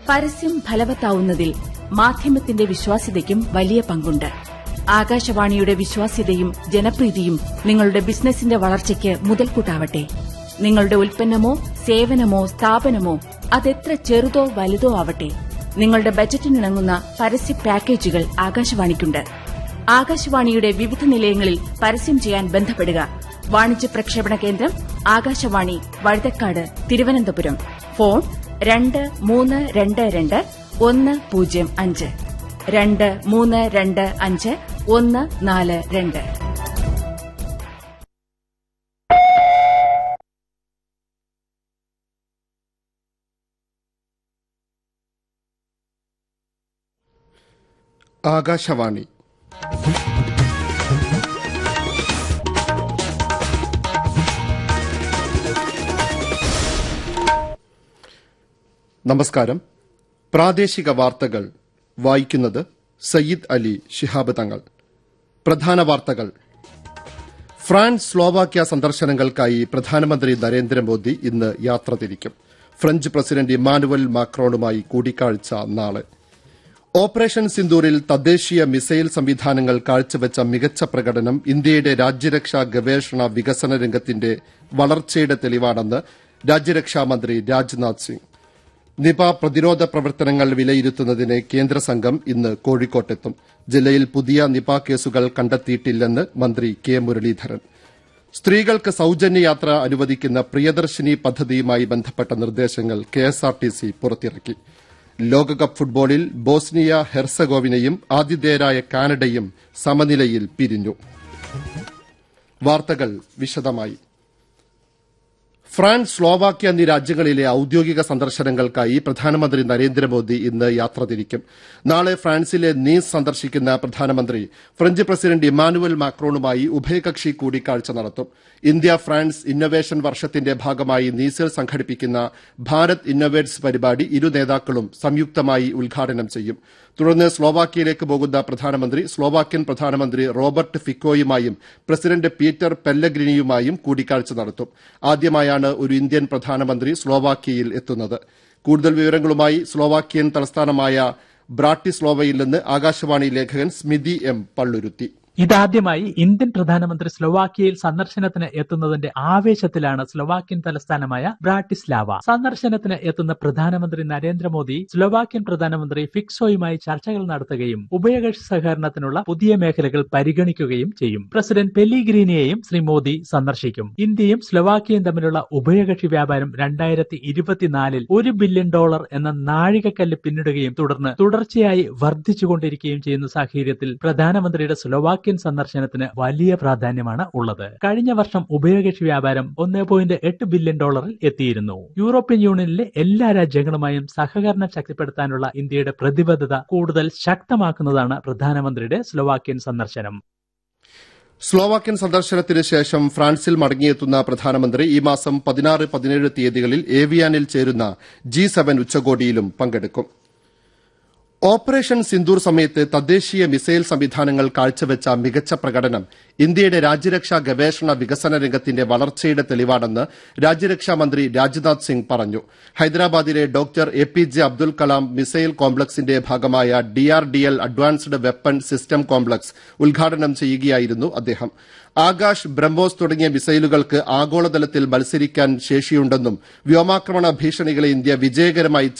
പരസ്യം ഫലവത്താവുന്നതിൽ മാധ്യമത്തിന്റെ വിശ്വാസ്യതയ്ക്കും വലിയ പങ്കുണ്ട് ആകാശവാണിയുടെ വിശ്വാസ്യതയും ജനപ്രീതിയും നിങ്ങളുടെ ബിസിനസിന്റെ വളർച്ചയ്ക്ക് മുതൽക്കൂട്ടാവട്ടെ നിങ്ങളുടെ ഉൽപ്പന്നമോ സേവനമോ സ്ഥാപനമോ അതെത്ര ചെറുതോ വലുതോ ആവട്ടെ നിങ്ങളുടെ ബജറ്റിനിണങ്ങുന്ന പരസ്യ പാക്കേജുകൾ ആകാശവാണിക്കുണ്ട് ആകാശവാണിയുടെ വിവിധ നിലയങ്ങളിൽ പരസ്യം ചെയ്യാൻ ബന്ധപ്പെടുക വാണിജ്യ പ്രക്ഷേപണ കേന്ദ്രം ആകാശവാണി വഴുതക്കാട് തിരുവനന്തപുരം ഫോൺ രണ്ട് മൂന്ന് രണ്ട് രണ്ട് ഒന്ന് പൂജ്യം അഞ്ച് രണ്ട് മൂന്ന് രണ്ട് അഞ്ച് ഒന്ന് നാല് രണ്ട് ആകാശവാണി നമസ്കാരം പ്രാദേശിക വാർത്തകൾ വായിക്കുന്നത് സയ്യിദ് അലി ശിഹാബ് തങ്ങൾ പ്രധാന വാർത്തകൾ ഫ്രാൻസ് സ്ലോവാക്യ സന്ദർശനങ്ങൾക്കായി പ്രധാനമന്ത്രി നരേന്ദ്രമോദി ഇന്ന് യാത്ര തിരിക്കും ഫ്രഞ്ച് പ്രസിഡന്റ് ഇമ്മാനുവൽ മാക്രോണുമായി കൂടിക്കാഴ്ച നാളെ ഓപ്പറേഷൻ സിന്ദൂറിൽ തദ്ദേശീയ മിസൈൽ സംവിധാനങ്ങൾ കാഴ്ചവെച്ച മികച്ച പ്രകടനം ഇന്ത്യയുടെ രാജ്യരക്ഷാ ഗവേഷണ വികസന രംഗത്തിന്റെ വളർച്ചയുടെ തെളിവാണെന്ന് രാജ്യരക്ഷാമന്ത്രി രാജ്നാഥ് സിംഗ് നിപ പ്രതിരോധ പ്രവർത്തനങ്ങൾ വിലയിരുത്തുന്നതിന് കേന്ദ്ര സംഘം ഇന്ന് കോഴിക്കോട്ടെത്തും ജില്ലയിൽ പുതിയ നിപ കേസുകൾ കണ്ടെത്തിയിട്ടില്ലെന്ന് മന്ത്രി കെ മുരളീധരൻ സ്ത്രീകൾക്ക് സൌജന്യ യാത്ര അനുവദിക്കുന്ന പ്രിയദർശിനി പദ്ധതിയുമായി ബന്ധപ്പെട്ട നിർദ്ദേശങ്ങൾ കെഎസ്ആർടിസി പുറത്തിറക്കി ലോകകപ്പ് ഫുട്ബോളിൽ ബോസ്നിയ ഹെർസഗോവിനയും ആതിഥേയരായ കാനഡയും സമനിലയിൽ പിരിഞ്ഞു വാർത്തകൾ വിശദമായി ഫ്രാൻസ് സ്ലോവാക്യ എന്നീ രാജ്യങ്ങളിലെ ഔദ്യോഗിക സന്ദർശനങ്ങൾക്കായി പ്രധാനമന്ത്രി നരേന്ദ്രമോദി ഇന്ന് യാത്ര തിരിക്കും നാളെ ഫ്രാൻസിലെ നീസ് സന്ദർശിക്കുന്ന പ്രധാനമന്ത്രി ഫ്രഞ്ച് പ്രസിഡന്റ് ഇമ്മാനുവൽ മാക്രോണുമായി ഉഭയകക്ഷി കൂടിക്കാഴ്ച നടത്തും ഇന്ത്യ ഫ്രാൻസ് ഇന്നൊവേഷൻ വർഷത്തിന്റെ ഭാഗമായി നീസിൽ സംഘടിപ്പിക്കുന്ന ഭാരത് ഇന്നൊവേറ്റ്സ് പരിപാടി ഇരു നേതാക്കളും സംയുക്തമായി ഉദ്ഘാടനം ചെയ്യും തുടർന്ന് സ്ലോവാക്യയിലേക്ക് പോകുന്ന പ്രധാനമന്ത്രി സ്ലോവാക്യൻ പ്രധാനമന്ത്രി റോബർട്ട് ഫിക്കോയുമായും പ്രസിഡന്റ് പീറ്റർ പെല്ലഗ്രിനിയുമായും കൂടിക്കാഴ്ച നടത്തും ആദ്യമായാണ് ഒരു ഇന്ത്യൻ പ്രധാനമന്ത്രി സ്ലോവാക്യയിൽ എത്തുന്നത് കൂടുതൽ വിവരങ്ങളുമായി സ്ലോവാക്യൻ തലസ്ഥാനമായ ബ്രാട്ടിസ്ലോവയിൽ നിന്ന് ആകാശവാണി ലേഖകൻ സ്മിതി എം പള്ളുരുത്തി ഇതാദ്യമായി ഇന്ത്യൻ പ്രധാനമന്ത്രി സ്ലൊവാക്യയിൽ സന്ദർശനത്തിന് എത്തുന്നതിന്റെ ആവേശത്തിലാണ് സ്ലൊവാക്യൻ തലസ്ഥാനമായ ബ്രാട്ടിസ്ലാവ സന്ദർശനത്തിന് എത്തുന്ന പ്രധാനമന്ത്രി നരേന്ദ്രമോദി സ്ലൊവാക്യൻ പ്രധാനമന്ത്രി ഫിക്സോയുമായി ചർച്ചകൾ നടത്തുകയും ഉഭയകക്ഷി സഹകരണത്തിനുള്ള പുതിയ മേഖലകൾ പരിഗണിക്കുകയും ചെയ്യും പ്രസിഡന്റ് പെല്ലിഗ്രീനിയെയും ശ്രീ മോദി സന്ദർശിക്കും ഇന്ത്യയും സ്ലൊവാക്യയും തമ്മിലുള്ള ഉഭയകക്ഷി വ്യാപാരം രണ്ടായിരത്തി ഇരുപത്തിനാലിൽ ഒരു ബില്യൺ ഡോളർ എന്ന നാഴികക്കല്ല് പിന്നിടുകയും തുടർന്ന് തുടർച്ചയായി വർദ്ധിച്ചുകൊണ്ടിരിക്കുകയും ചെയ്യുന്ന സാഹചര്യത്തിൽ പ്രധാനമന്ത്രിയുടെ സ്ലൊവാക്യ സ്ലോവാക്യൻ സന്ദർശനത്തിന് വലിയ പ്രാധാന്യമാണ് ഉള്ളത് കഴിഞ്ഞ വർഷം ഉഭയകക്ഷി വ്യാപാരം ഒന്ന് പോയിന്റ് എട്ട് ബില്യൺ ഡോളറിൽ എത്തിയിരുന്നു യൂറോപ്യൻ യൂണിയനിലെ എല്ലാ രാജ്യങ്ങളുമായും സഹകരണം ശക്തിപ്പെടുത്താനുള്ള ഇന്ത്യയുടെ പ്രതിബദ്ധത കൂടുതൽ ശക്തമാക്കുന്നതാണ് പ്രധാനമന്ത്രിയുടെ സ്ലോവാക്യൻ സന്ദർശനം സ്ലോവാക്യൻ സന്ദർശനത്തിന് ശേഷം ഫ്രാൻസിൽ മടങ്ങിയെത്തുന്ന പ്രധാനമന്ത്രി ഈ മാസം പതിനാറ് പതിനേഴ് തീയതികളിൽ ഏവിയാനിൽ ചേരുന്ന ജി സെവൻ ഉച്ചകോടിയിലും പങ്കെടുക്കും ഓപ്പറേഷൻ സിന്ദൂർ സമയത്ത് തദ്ദേശീയ മിസൈൽ സംവിധാനങ്ങൾ കാഴ്ചവെച്ച മികച്ച പ്രകടനം ഇന്ത്യയുടെ രാജ്യരക്ഷാ ഗവേഷണ വികസന രംഗത്തിന്റെ വളർച്ചയുടെ തെളിവാണെന്ന് രാജ്യരക്ഷാ മന്ത്രി രാജ്നാഥ് സിംഗ് പറഞ്ഞു ഹൈദരാബാദിലെ doctor A P J Abdul Kalam missile കോംപ്ലക്സിന്റെ ഭാഗമായ D R D L advanced weapon system complex ഉദ്ഘാടനം ചെയ്യുകയായിരുന്നു അദ്ദേഹം ആകാശ് ബ്രഹ്മോസ് തുടങ്ങിയ മിസൈലുകൾക്ക് ആഗോളതലത്തിൽ മത്സരിക്കാൻ ശേഷിയുണ്ടെന്നും വ്യോമാക്രമണ ഭീഷണികളെ ഇന്ത്യ വിജയകരമായി